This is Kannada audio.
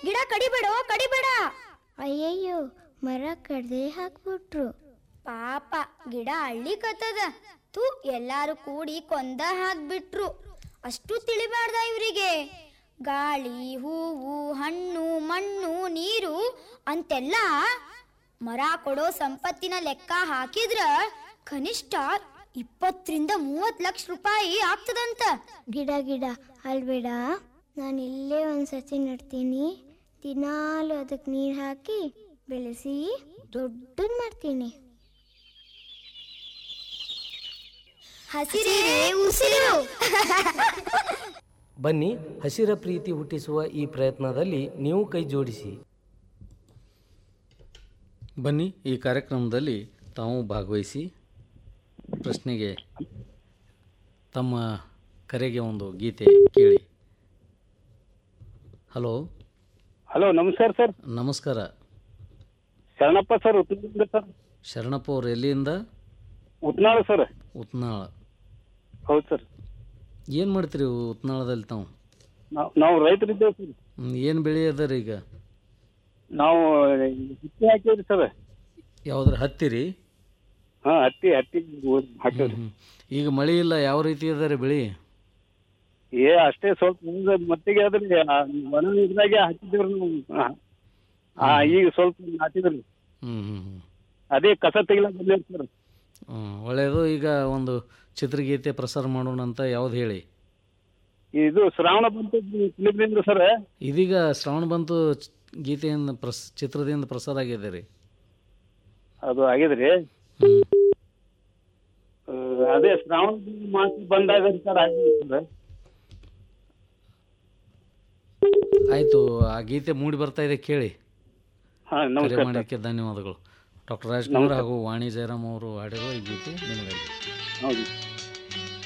ಗಿಡ ಕಡಿಬೇಡೋ ಕಡಿಬೇಡ ಅಯ್ಯಯ್ಯೋ ಮರ ಕಡ್ದೆ ಹಾಕ್ಬಿಟ್ರು ಪಾಪ ಗಿಡ ಅಳ್ಳಿಕತ್ತದ ತೂ ಎಲ್ಲಾರು ಕೂಡಿ ಕೊಂದ ಹಾಕ್ಬಿಟ್ರು ಅಷ್ಟು ತಿಳಿಬಾರ್ದ ಇವರಿಗೆ ಗಾಳಿ ಹೂವು ಹಣ್ಣು ಮಣ್ಣು ನೀರು ಅಂತೆಲ್ಲ ಮರ ಕೊಡೋ ಸಂಪತ್ತಿನ ಲೆಕ್ಕ ಹಾಕಿದ್ರ ಕನಿಷ್ಠ ಇಪ್ಪತ್ತರಿಂದ ಮೂವತ್ ಲಕ್ಷ ರೂಪಾಯಿ ಆಗ್ತದಂತ ಗಿಡ ಗಿಡ ಅಲ್ಬೇಡ ನಾನು ಇಲ್ಲೇ ಒಂದು ಸಸಿ ನಡ್ತೀನಿ ದಿನಾಲು ಅದಕ್ಕೆ ನೀರು ಹಾಕಿ ಬೆಳೆಸಿ ದೊಡ್ಡದು ಮಾಡ್ತೀನಿ ಹಸಿರೇ ಉಸಿರು ಬನ್ನಿ ಹಸಿರ ಪ್ರೀತಿ ಹುಟ್ಟಿಸುವ ಈ ಪ್ರಯತ್ನದಲ್ಲಿ ನೀವು ಕೈ ಜೋಡಿಸಿ ಬನ್ನಿ ಈ ಕಾರ್ಯಕ್ರಮದಲ್ಲಿ ತಾವು ಭಾಗವಹಿಸಿ ಪ್ರಶ್ನೆಗೆ ತಮ್ಮ ಕರೆಗೆ ಒಂದು ಗೀತೆ ಕೇಳಿ ಹಲೋ ಹಲೋ ನಮಸ್ಕಾರ ಸರ್ ನಮಸ್ಕಾರ ಶರಣಪ್ಪ ಸರ್ ಉತ್ನಾಳ ಸರ್ ಶರಣಪ್ಪ ಅವ್ರು ಎಲ್ಲಿಂದ ಉತ್ನಾಳ ಸರ್ ಉತ್ನಾಳ ಹೌದು ಸರ್ ಏನು ಮಾಡ್ತೀರಿ ಉತ್ನಾಳದಲ್ಲಿ ತಾವು ನಾವು ನಾವು ರೈತರಿದ್ದೇವೆ ಸರ್ ಏನು ಬೆಳೆ ಅದ ಈಗ ನಾವು ಹತ್ತಿ ಹಾಕಿವ್ರಿ ಸರ್ ಯಾವ್ದ್ರ ಹತ್ತಿರಿ ಹಾಂ ಹತ್ತಿ ಹತ್ತಿ ಹಾಕಿವ್ರಿ ಹ್ಮ್. ಈಗ ಮಳೆ ಇಲ್ಲ ಯಾವ ರೀತಿ ಅದ ಬೆಳೆ ಏ ಅಷ್ಟೇ ಸ್ವಲ್ಪ ಮುಂದೆ ಮಟ್ಟಿಗೆ ಅದ್ರಿ ಆ, ಒಣ ಇದ್ರಾಗೆ ಹಾಕಿದ್ದೀವ್ರಿ ನಾವು ಹಾ. ಆ, ಈಗ ಸ್ವಲ್ಪ ಹಾಕಿದ್ರಿ ಹ್ಞೂ ಹ್ಞೂ ಹ್ಞೂ ಅದೇ ಕಸ ತೆಗಿಲಕ್ ಬಂದೇವ್ರಿ ಸರ್ ಹ್ಮ್, ಒಳ್ಳೆಯದು ಈಗ ಒಂದು ಚಿತ್ರಗೀತೆ ಪ್ರಸಾರ ಮಾಡೋಣ ಅಂತ ಯಾವ್ದು ಹೇಳಿ ಇದು ಶ್ರಾವಣ ಬಂತು ಫಿಲಿಮ್ನಿಂದ ಸರ್ ಇದೀಗ ಶ್ರವಣ ಬಂತು ಚ- ಗೀತೆಯಿಂದ ಪ್ರಸ್ ಚಿತ್ರದಿಂದ ಪ್ರಸಾರ ಆಗಿದೆ ರೀ ಅದು ಆಗಿದ್ರಿ ಹ್ಮ್. ಆ, ಅದೇ ಶ್ರಾವಣ ಮಾಸ ಬಂದಾಗ ಸರ್ ಆಗಿದೆ ಸರ್ ಆಯಿತು ಆ ಗೀತೆ ಮೂಡಿ ಬರ್ತಾ ಇದೆ ಕೇಳಿ ಹಾಂ ಕರೆ ನಮಸ್ಕಾರ ಸರ್ ಮಾಡೋಕ್ಕೆ ಧನ್ಯವಾದಗಳು ಡಾಕ್ಟರ್ ರಾಜ್ಕುಮಾರ್ ಹಾಗೂ ವಾಣಿ ಜಯರಾಮ್ ಅವರು ಹಾಡಿರುವ ಈ ಗೀತೆ ನಿಮಗಾಗಿ ಹೌದು